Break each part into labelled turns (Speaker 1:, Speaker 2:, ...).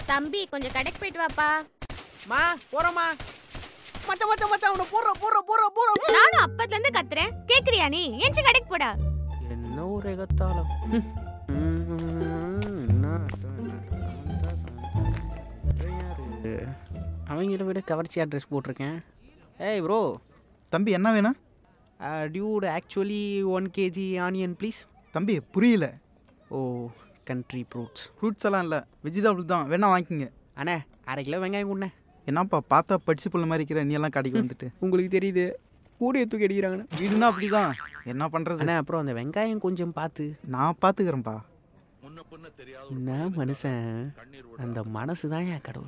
Speaker 1: தம்பி கொஞ்சம் கடைக்கு போயிட்டு வாப்பா
Speaker 2: மா போறோமா மச்சான் மச்சான் மச்சான் அவனை போடுற போடுற போடுற போடுற
Speaker 1: நானும் அப்பத்துல இருந்து கத்துறேன் கேக்குறியா நீ எஞ்சி கடைக்கு போடா
Speaker 2: என்ன ஒரு எகத்தாளம் அவங்கள விட கவர்ச்சியாக ட்ரெஸ் போட்டிருக்கேன் ஏய் ப்ரோ
Speaker 3: தம்பி என்ன வேணும்
Speaker 2: dude actually one KG onion please
Speaker 3: தம்பி புரியல
Speaker 2: ஓ கண்ட்ரி ஃப்ரூட்ஸ்
Speaker 3: ஃப்ரூட்ஸ் எல்லாம் இல்லை வெஜிடபிள் தான் வேணா வாங்கிக்கோங்க
Speaker 2: அண்ணே அரை கிலோ வெங்காயம் கொண்டேன்
Speaker 3: என்னப்பா பார்த்தா படிச்சு புள்ள மாதிரி இருக்கிற நீ எல்லாம் கடைக்கு வந்துட்டு
Speaker 2: உங்களுக்கு தெரியுது கூடிய தூக்கி அடிக்கிறாங்கண்ணே
Speaker 3: வீடுனா அப்படிதான் என்ன பண்ணுறது
Speaker 2: அண்ணே அப்புறம் அந்த வெங்காயம் கொஞ்சம் பார்த்து
Speaker 3: நான் பார்த்துக்கிறேன்ப்பா
Speaker 2: என்ன மனுஷன் அந்த மனசு தான் என் கடவுள்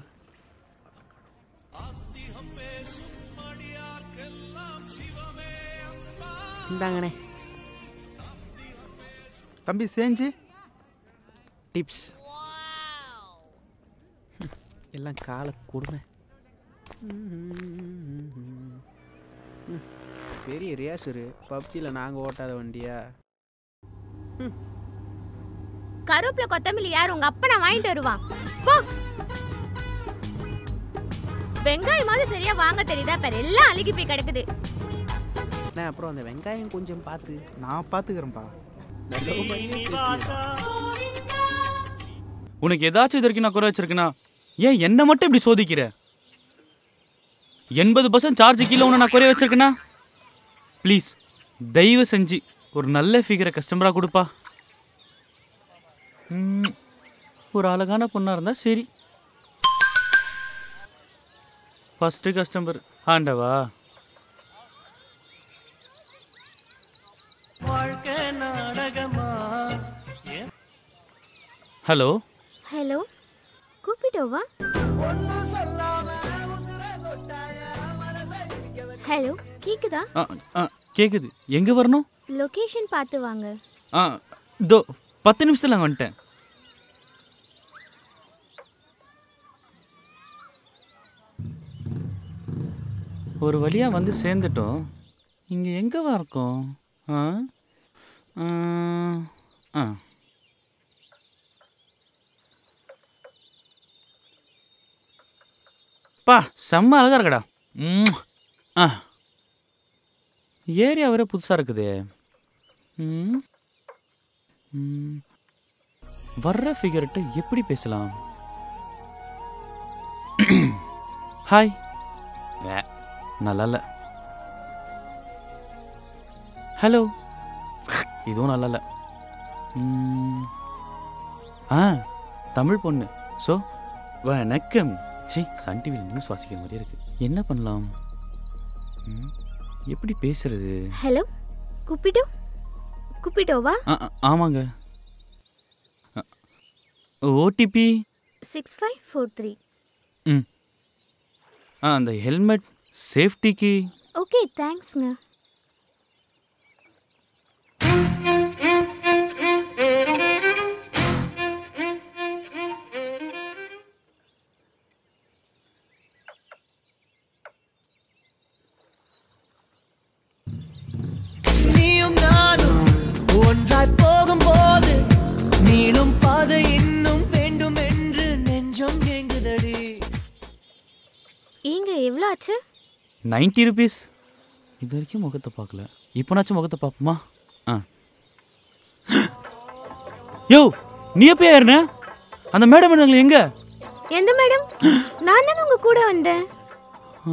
Speaker 2: இந்தாங்கண்ணே
Speaker 3: தம்பி சேஞ்சு
Speaker 2: டிப்ஸ் எல்லாம் கால கொடுமை பெரிய ரேசரு பப்ஜியில் நாங்கள் ஓட்டாத வண்டியா
Speaker 1: கருவேப்பில கொத்தமல்லி யார் உங்க அப்பா நான் வாங்கிட்டு வருவான் போ வெங்காயமாவது சரியா வாங்க தெரியுதா பாரு எல்லாம் அழுகி போய் கிடக்குது
Speaker 2: அண்ணே அப்புறம் அந்த வெங்காயம் கொஞ்சம் பார்த்து
Speaker 3: நான் பார்த்துக்கிறேன்ப்பா
Speaker 2: நல்ல மாதிரியே பேசுனீங்க.
Speaker 4: உனக்கு ஏதாச்சும் இது வரைக்கும் நான் குறை வச்சிருக்கேனா ஏன் என்ன மட்டும் இப்படி சோதிக்கிற எண்பது பர்சன்ட் சார்ஜ் கீழே உன்னை நான் குறைய வச்சிருக்கேனா ப்ளீஸ் தயவு செஞ்சு ஒரு நல்ல ஃபிகரை கஸ்டமராக கொடுப்பா ம், ஒரு அழகான பொண்ணாக இருந்தால் சரி ஃபஸ்ட்டு கஸ்டமர் ஆண்டவா ஹலோ
Speaker 1: ஹலோ கூப்பிட்டோவா ஹலோ கேக்குதா
Speaker 4: ஆ ஆ கேட்குது எங்கே வரணும்
Speaker 1: லொகேஷன் பார்த்து வாங்க
Speaker 4: ஆ இதோ பத்து நிமிஷத்தில் அங்கே வந்துட்டேன் ஒரு வழியாக வந்து சேர்ந்துட்டோம் இங்கே எங்கேவா இருக்கோம் ஆ ஆ, ஆ பா செம்ம அழகா இருக்கடா ம் ஆ ஏரியா வேற புதுசாக இருக்குதே ம் ம். வர்ற ஃபிகர்கிட்ட எப்படி பேசலாம் ஹாய் வே நல்லா இல்லை ஹலோ இதுவும் நல்லா இல்லை ம். ஆ தமிழ் பொண்ணு ஸோ வணக்கம் சி சன் டிவியில் நியூஸ் வாசிக்கிற மாதிரியே இருக்கு என்ன பண்ணலாம் ம், எப்படி பேசுறது
Speaker 1: ஹலோ கூப்பிட்டோ கூப்பிட்டோவா
Speaker 4: ஆ ஆ, ஆமாங்க OTP
Speaker 1: six five four three
Speaker 4: ம் ஆ அந்த ஹெல்மெட் சேஃப்டிக்கு
Speaker 1: ஓகே தேங்க்ஸ்ங்க
Speaker 5: நீயும் நானும் ஒன்றாய் போகும்போது நீளும் பாதை இன்னும் வேண்டும் என்று நெஞ்சம் ஏங்குதடி
Speaker 1: ஏங்க எவ்வளோ ஆச்சு
Speaker 4: நைன்ட்டி ருபீஸ் இது வரைக்கும் முகத்தை பார்க்கல இப்போனாச்சும் முகத்தை பார்ப்போமா ஆ யோ நீ எப்போ ஏறின அந்த மேடம் இருந்தாங்களே எங்க
Speaker 1: எந்த மேடம் நான் தானே உங்க கூட வந்தேன்
Speaker 4: ஆ,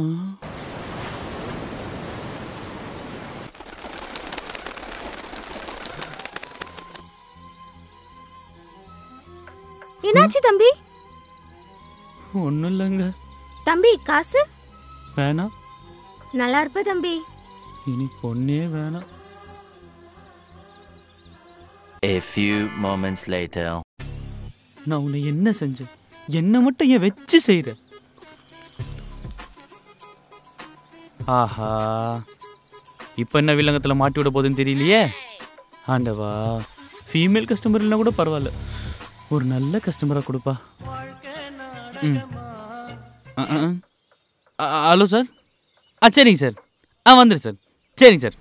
Speaker 1: என்னாச்சு தம்பி
Speaker 4: ஒன்றும் இல்லைங்க
Speaker 1: தம்பி காசு
Speaker 4: வேணாம்
Speaker 1: நல்லா இருப்ப தம்பி
Speaker 4: இனி பொண்ணே வேணாம்
Speaker 6: A few moments later.
Speaker 4: நான் உன்னை என்ன செஞ்சேன் என்ன மட்டும் ஏன் வச்சு செய்கிற ஆஹா இப்போ என்ன வில்லங்கத்தில் மாட்டி விட போகுதுன்னு தெரியலையே ஆண்டவா ஃபீமேல் கஸ்டமர் இல்லைனா கூட பரவாயில்ல ஒரு நல்ல கஸ்டமராக கொடுப்பா ம் ஆ, ஆ, ஆ. ஆ, ஹலோ சார் ஆ சரிங்க சார் ஆ வந்துடு சார் சரிங்க சார்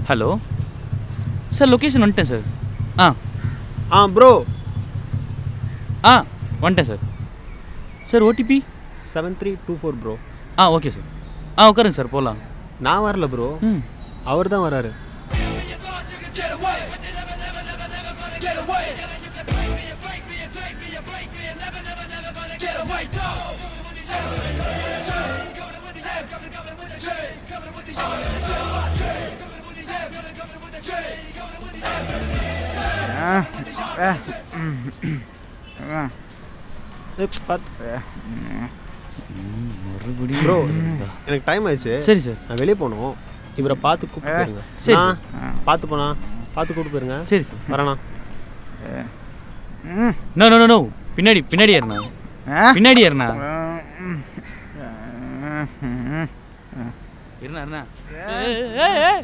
Speaker 4: ஹலோ சார் லொக்கேஷன் வந்துட்டேன் சார் ஆ
Speaker 2: ஆ ப்ரோ
Speaker 4: ஆ வந்துட்டேன் sir sir OTP
Speaker 2: seven three two four bro
Speaker 4: ஆ ஓகே சார் ஆ உட்காருங்க சார் போகலாம்
Speaker 2: நான் வரல ப்ரோ
Speaker 4: ம்
Speaker 2: அவர் தான் வராரு
Speaker 3: ஆ, ஆ, ம், ஆ,
Speaker 2: ஏய், பாத்து
Speaker 4: மறுபடியும்
Speaker 2: ப்ரோ எனக்கு டைம் ஆயிடுச்சு
Speaker 4: சரி சார்
Speaker 2: நான் வெளியே போகணும் இவரை பார்த்து கூப்பிட்டு போயிருங்க
Speaker 4: சரி,
Speaker 2: நான் பார்த்து போனா பார்த்து கூப்பிட்டு போயிருங்க
Speaker 4: சரி சார்
Speaker 2: வரேண்ணா
Speaker 3: ம்,
Speaker 4: நோ நோ நோ நோ பின்னாடி பின்னாடி ஏறினா
Speaker 3: ஆ,
Speaker 4: பின்னாடி ஏறினா
Speaker 3: ம், ம், ம்.
Speaker 4: இருண்ணா இருண்ணா ஏய், ஏய், ஏய்.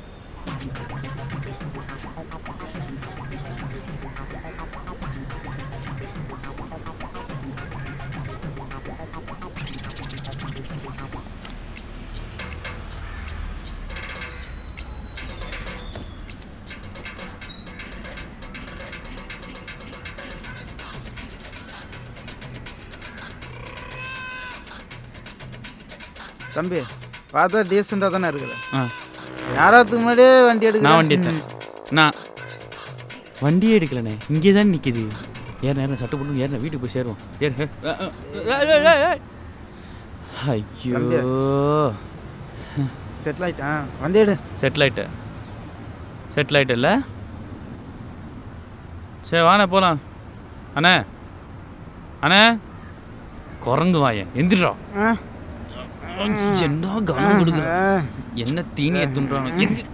Speaker 3: தம்பி பார்த்தா டீசெண்டாக தானே இருக்குது
Speaker 4: ஆ
Speaker 3: யாராத்துக்கு முன்னாடியே வண்டி எடுக்க
Speaker 4: நான் வண்டி எடுத்தேன் நான் வண்டியே எடுக்கலண்ணே இங்கே தான் நிற்கிது ஏற நேரம் சட்டை போட்டு ஏற வீட்டுக்கு போய் சேருவோம் ஏறு ஏறு. அ, அ, ஏய், ஏய், ஏய், ஏய். ஐயோ
Speaker 3: தம்பி. செட்டில் ஆயிட்டான் வண்டி எடு
Speaker 4: செட்டில் ஆயிட்ட செட்டில் ஆயிட்டல்ல சரி வாண்ணே போகலாம் அண்ணே அண்ணே குரங்கு வாயன் எந்திரா
Speaker 3: ஆ,
Speaker 4: என்ன கவனம் கொடுக்குற
Speaker 3: ஆ,
Speaker 4: என்ன தீனி எத்துன்றான் எந்திரி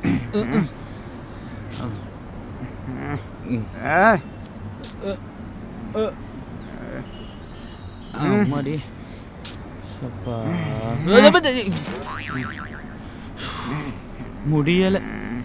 Speaker 3: ஆ,
Speaker 4: அம்மாடி அப்பா. முடியல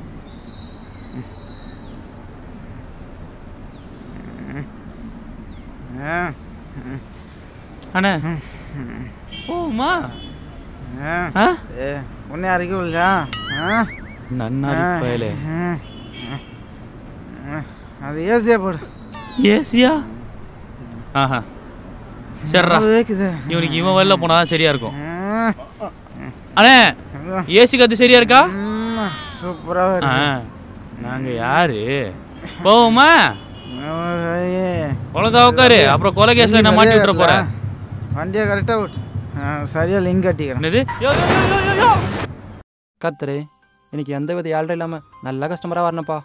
Speaker 3: ஆ,
Speaker 4: அண்ணே ஓமா
Speaker 3: ஆ.
Speaker 4: ஆ
Speaker 3: ஏ, உன்னை யாருக்கும் இல்லையா ஆ
Speaker 4: நன்னாரி பயலே
Speaker 3: ம், ம். அது ஏசியா போடு
Speaker 4: ஏசியா ஆஹா சரிடா
Speaker 3: கேக்குது
Speaker 4: இவனுக்கு இவன் வெளில போனா சரியா இருக்கும்
Speaker 3: ம்,
Speaker 4: அண்ணே ஏசி கத்து சரியா இருக்கா
Speaker 3: ம், சூப்பரா
Speaker 4: ஆ,
Speaker 3: இருக்கு
Speaker 4: நாங்க யாரு போவோமா
Speaker 3: ஐயே.
Speaker 4: உலக உட்காரு அப்புறம் கொலை கேஸ்ல நான் மாட்டி விட்டுற போறேன்
Speaker 3: வண்டியை கரெக்டாக விட்டு ஆ, சரியா லிங்க் கட்டிக்கிறேன்
Speaker 4: என்னது யோ, யோ, யோ, யோ, யோ, யோ.
Speaker 7: கர்த்தரே எனக்கு எந்த வித ஏழ்ற இல்லாமல் நல்ல கஸ்டமராக வரணும்ப்பா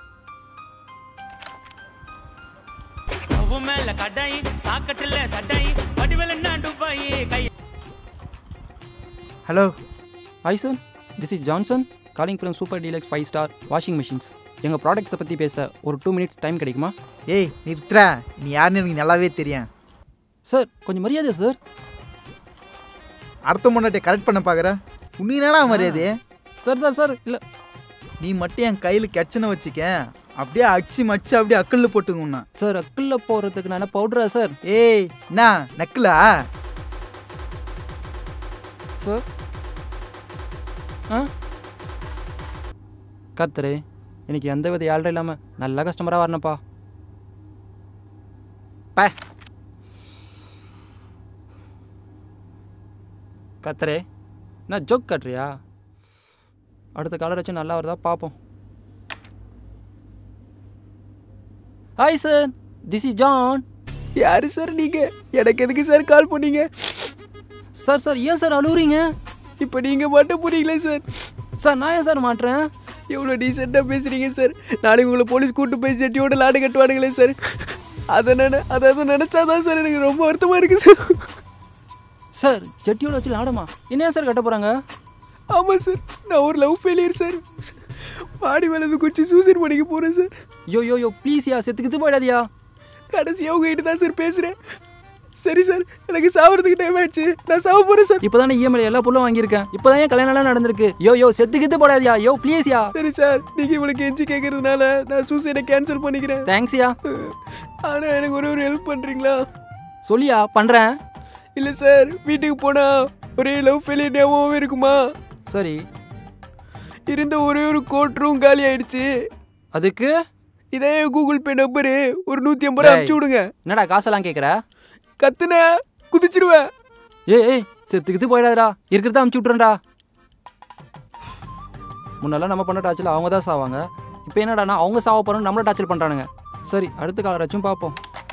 Speaker 4: அவன் மேல கடாய் சாக்கட்டுல சட்டாய் வடிவேல நான் துபாய் கை
Speaker 3: hello
Speaker 7: hi sir this is Johnson calling from super deluxe five star washing machines எங்கள் ப்ராடக்ட்ஸை பற்றி பேச ஒரு டூ மினிட்ஸ் டைம் கிடைக்குமா
Speaker 3: ஏய் நிறுத்துறா நீ யாருன்னு எனக்கு நல்லாவே தெரியும்
Speaker 7: சார் கொஞ்சம் மரியாதை சார்
Speaker 3: அடுத்த முன்னாடி கரெக்ட் பண்ண பார்க்குற உனக்கு என்னடா மரியாதை
Speaker 7: சார் சார் சார் இல்லை
Speaker 3: நீ மட்டும் என் கையில் கிடச்சுன்னு வச்சுக்க அப்படியே அடிச்சு மச்சு அப்படியே அக்கல்ல போட்டுங்கண்ணா
Speaker 7: சார் அக்கிளில் போடுறதுக்கு நான் என்ன பவுடரா சார்
Speaker 3: ஏய் என்ன நக்கலா
Speaker 7: சார் ஆ கர்த்தரே எனக்கு எந்த வித ஏழ்ற இல்லாமல் நல்ல கஸ்டமராக வரணும்ப்பா பே கர்த்தரே நான் ஜோக் கட்டுறியா அடுத்த காலர் வச்சு நல்லா வருதா பார்ப்போம் hi sir this is John
Speaker 2: யாரு சார் நீங்க எனக்கு எதுக்கு சார் கால் பண்ணீங்க
Speaker 7: சார் சார் ஏன் சார் அழுவுறீங்க
Speaker 2: இப்போ நீங்க மட்டும் புரியல சார்
Speaker 7: சார் நான் ஏன் சார் மாட்டுறேன்
Speaker 2: எவ்வளோ டீசெண்டாக பேசுறீங்க சார் நாளைக்கு உங்களை போலீஸ் கூட்டு போய் ஜெட்டியோட லாடு கட்டுவானுங்களே சார் அதை நினை அதை அதை நினச்சாதான் சார் எனக்கு ரொம்ப வருத்தமாக இருக்குது சார்
Speaker 7: சார் ஜெட்டியோட வச்சு ஆடமா என்ன ஏன் சார் கட்ட போகிறாங்க
Speaker 2: ஆமாம் சார் நான் ஒரு லவ் ஃபெயிலியர் சார் மாடி மேலே குச்சி சூசைட் பண்ணிக்க போகிறேன் sir
Speaker 7: yo yo yo please யா செத்துக்கிட்டு போயிடாதியா
Speaker 2: கடைசியாக உங்ககிட்ட தான் சார் பேசுகிறேன் சரி சார் எனக்கு சாவறதுக்கு டைம் ஆயிடுச்சு நான் சாவ போகிறேன் சார்
Speaker 7: இப்போ தானே இஎம்ஐ எல்லா பொருளும் வாங்கியிருக்கேன் இப்போ தான் ஏன் கல்யாணம்லாம் நடந்திருக்கு யோ யோ செத்துக்கிட்டு போடாதியா யோ ப்ளீஸ் யா
Speaker 2: சரி சார் நீங்கள் இவ்வளோ கெஞ்சி கேட்கறதுனால நான் சூசைடை கேன்சல் பண்ணிக்கிறேன்
Speaker 7: தேங்க்ஸ் யா
Speaker 2: ஆனால் எனக்கு ஒரு ஒரு ஹெல்ப் பண்ணுறீங்களா
Speaker 7: சொல்லியா பண்ணுறேன்
Speaker 2: இல்லை சார் வீட்டுக்கு போனால் ஒரே லவ் ஃபெயிலியர் ஞாபகமாகவே இருக்குமா
Speaker 7: சரி
Speaker 2: இருந்த ஒரே ஒரு கோட் ரூம் காலி ஆயிடுச்சு
Speaker 7: அதுக்கு
Speaker 2: இதே கூகுள் பே நம்பரு ஒரு நூற்றி ஐம்பது ரூபா
Speaker 7: டேய்.
Speaker 2: அனுப்பிச்சு விடுங்க
Speaker 7: என்னடா காசெல்லாம் கேட்குற
Speaker 2: கத்துன குதிச்சிருவேன்
Speaker 7: ஏய் ஏய் செத்து கித்து போயிடாதடா இருக்கிறத அமுச்சு விட்றேன்டா முன்னெல்லாம் நம்ம பண்ண டார்ச்சல் அவங்க தான் சாவாங்க இப்போ என்னடானா அவங்க சாவ போகிறோம் நம்மள டார்ச்சல் பண்ணுறானுங்க சரி அடுத்த காலராச்சும் பார்ப்போம்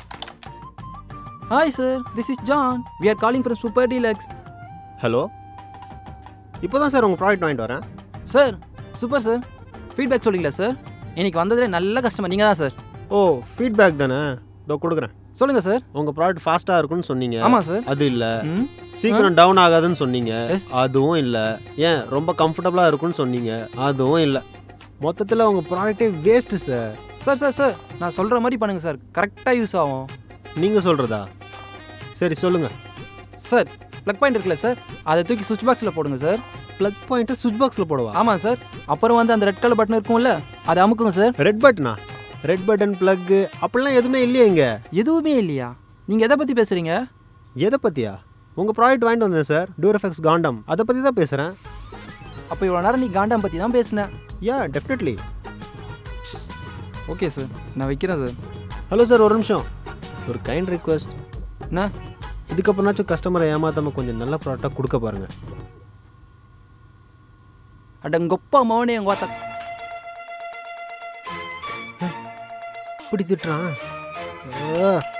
Speaker 7: hi sir this is John we are calling from super deluxe
Speaker 8: hello இப்போ தான் சார் உங்கள் ப்ராடக்ட் வாங்கிட்டு வரேன்
Speaker 7: சார் சூப்பர் சார் ஃபீட்பேக் சொல்றீங்களா சார் இன்னைக்கு வந்ததுலே நல்ல கஸ்டமர் நீங்கள் தான் சார்
Speaker 8: ஓ ஃபீட்பேக் தானே இதோ கொடுக்குறேன்
Speaker 7: சொல்லுங்கள் சார்
Speaker 8: உங்கள் ப்ராடக்ட் ஃபாஸ்ட்டாக இருக்கும்னு சொன்னீங்க
Speaker 7: ஆமாம் சார்
Speaker 8: அது இல்லை
Speaker 7: ம்
Speaker 8: சீக்கிரம் டவுன் ஆகாதுன்னு சொன்னீங்க
Speaker 7: Yes.
Speaker 8: அதுவும் இல்லை ஏன் ரொம்ப கம்ஃபர்டபுளாக இருக்கும்னு சொன்னீங்க அதுவும் இல்லை மொத்தத்தில் உங்கள் ப்ராடக்ட்டே waste sir
Speaker 7: sir sir sir நான் சொல்கிற மாதிரி பண்ணுங்கள் சார் கரெக்டாக யூஸ் ஆகும்
Speaker 8: நீங்கள் சொல்கிறதா சரி சொல்லுங்கள்
Speaker 7: சார் ப்ளக் பாயிண்ட் இருக்குல்ல சார் அதை தூக்கி சுவிட்ச் பாக்ஸில் போடுங்க சார்
Speaker 8: ப்ளக் பாயிண்ட்டை சுவிட்ச் பாக்ஸில் போடுவா
Speaker 7: ஆமாம் சார் அப்புறம் வந்து அந்த ரெட் கலர் பட்டன் இருக்கும்ல அதை அமுக்குங்க சார்
Speaker 8: ரெட் பட்டனா ரெட் பட்டன் ப்ளக்கு அப்படிலாம் எதுவுமே இல்லையே இங்கே
Speaker 7: எதுவுமே இல்லையா நீங்கள் எதை பற்றி பேசுகிறீங்க
Speaker 8: எதை பற்றியா உங்கள் ப்ராடக்ட் வாங்கிட்டு வந்தேன் சார் டூரஃபெக்ஸ் காண்டம் அதை பற்றி தான் பேசுகிறேன்
Speaker 7: அப்போ இவ்வளோ நேரம் நீ காண்டாம் பற்றி தான் பேசினேன்
Speaker 8: யா டெஃபினெட்லி
Speaker 7: ஓகே சார் நான் வைக்கிறேன் சார்
Speaker 8: ஹலோ சார் ஒரு நிமிஷம் ஒரு கைண்ட் ரிக்வெஸ்ட்
Speaker 7: என்ன
Speaker 8: இதுக்கப்புறம்னாச்சும் கஸ்டமரை ஏமாத்தாம கொஞ்சம் நல்ல ப்ராடக்டாக கொடுக்க பாருங்க
Speaker 7: அடங்கொப்பா மவனே எங்கள் வாத்தா
Speaker 8: இப்படி திட்டுறான் ஆ.